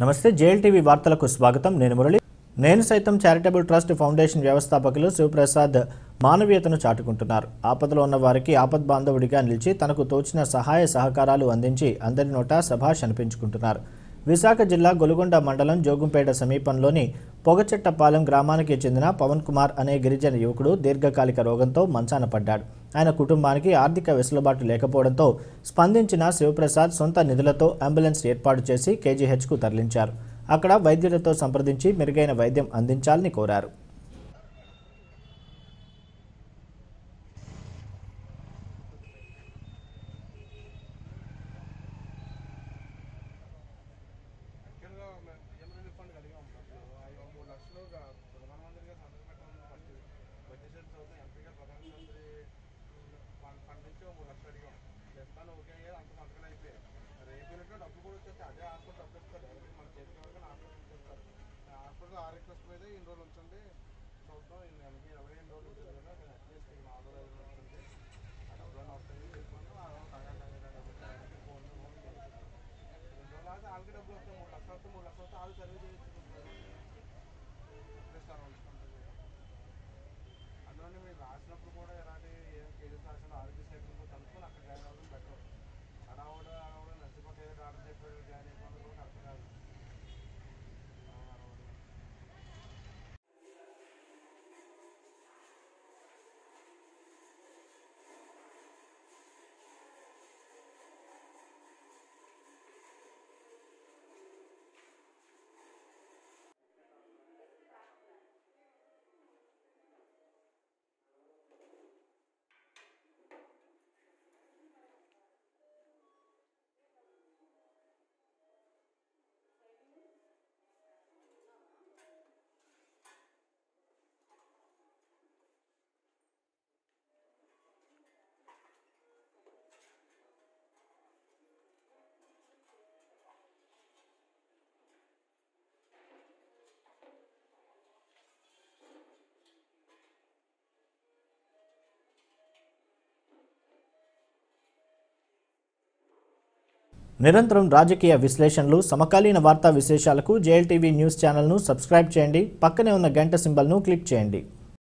నమస్తే జేఎల్టీవీ వార్తలకు స్వాగతం నేను మురళి నేను సైతం చారిటబుల్ ట్రస్ట్ ఫౌండేషన్ వ్యవస్థాపకులు శివప్రసాద్ మానవీయతను చాటుకుంటున్నారు ఆపదలో ఉన్న వారికి ఆపద్ బాంధవుడిగా నిలిచి తనకు తోచిన సహాయ సహకారాలు అందించి అందరి నోట సభాష్ అనిపించుకుంటున్నారు విశాఖ జిల్లా గొలుగొండ మండలం జోగుంపేట సమీపంలోని పొగచెట్టపాలెం గ్రామానికి చెందిన పవన్ కుమార్ అనే గిరిజన యువకుడు దీర్ఘకాలిక రోగంతో మంచాన పడ్డాడు ఆయన కుటుంబానికి ఆర్థిక వెసులుబాటు లేకపోవడంతో స్పందించిన శివప్రసాద్ సొంత నిధులతో అంబులెన్స్ ఏర్పాటు చేసి కేజీహెచ్కు తరలించారు అక్కడ వైద్యులతో సంప్రదించి మెరుగైన వైద్యం అందించాలని కోరారు యాక్చువల్గా ఎమర్జెన్సీ ఫండ్ కలిగి ఉంటాం అవి ఒక మూడు లక్షలు గా- ప్రధానమంత్రిగా సంతకం పెట్టాలని ఫస్ట్ బడ్జెట్ తర్వాత ఎంపీగా ప్రధానమంత్రి ఫండ్ ఫండ్ నుంచి ఒక మూడు లక్షలు అడిగాం చేస్తాను ఓకే అయ్యారు అంత సంతకాలు అయిపోయాయి రేపు డబ్బులు కూడా వచ్చేస్తే అదే హాస్పిటల్ డబ్బులు ఇస్తారు ఎవరికి మన చేతికి వరకు హాస్పిటల్ ఇస్తారు హాస్పిటల్ ఆ రిక్వెస్ట్ మీద ఇన్ని రోజులు ఉంచండి చూద్దాం ఈ నెలకి ఇరవై ఎనిమిది రోజులు ఉంటుంది కదా నేను అట్లీస్ట్ ఇక నాలుగు రోజులు ఉంటుంది ఆ డబ్బులు వస్తాయి తీసుకున్నాను ఆ రోజు తగ్గ తగ్గ ఫోన్ ఫోన్ చేస్తాను రెండు రోజులు ఆగితే వాళ్ళకి డబ్బులు వస్తాయి మూడు లక్షలు వస్తే మూడు లక్షలు వస్తే వాళ్ళు సర్వీస్ చేయించుకుంటారు అట్లీస్ట్ అలా ఉంచుకుంటుంది అందులోనే మీరు రాసినప్పుడు కూడా ఎలాంటి ఏం కేజెస్ రాసిన ఆరోగ్య సేవలు కనుక్కొని అక్కడ జాయిన్ అవ్వడం బెటర్ అడవడ అడవడ నర్సిపక్క ఏదో డాక్టర్ చెప్పాడు జాయిన్ అయిపోవడం కూడా కరెక్ట్ కాదు అవును, అడవడం. నిరంతరం రాజకీయ విశ్లేషణలు సమకాలీన వార్తా విశేషాలకు జేఎల్టీవీ న్యూస్ ఛానల్ను సబ్స్క్రైబ్ చేయండి పక్కనే ఉన్న గంట సింబల్ను క్లిక్ చేయండి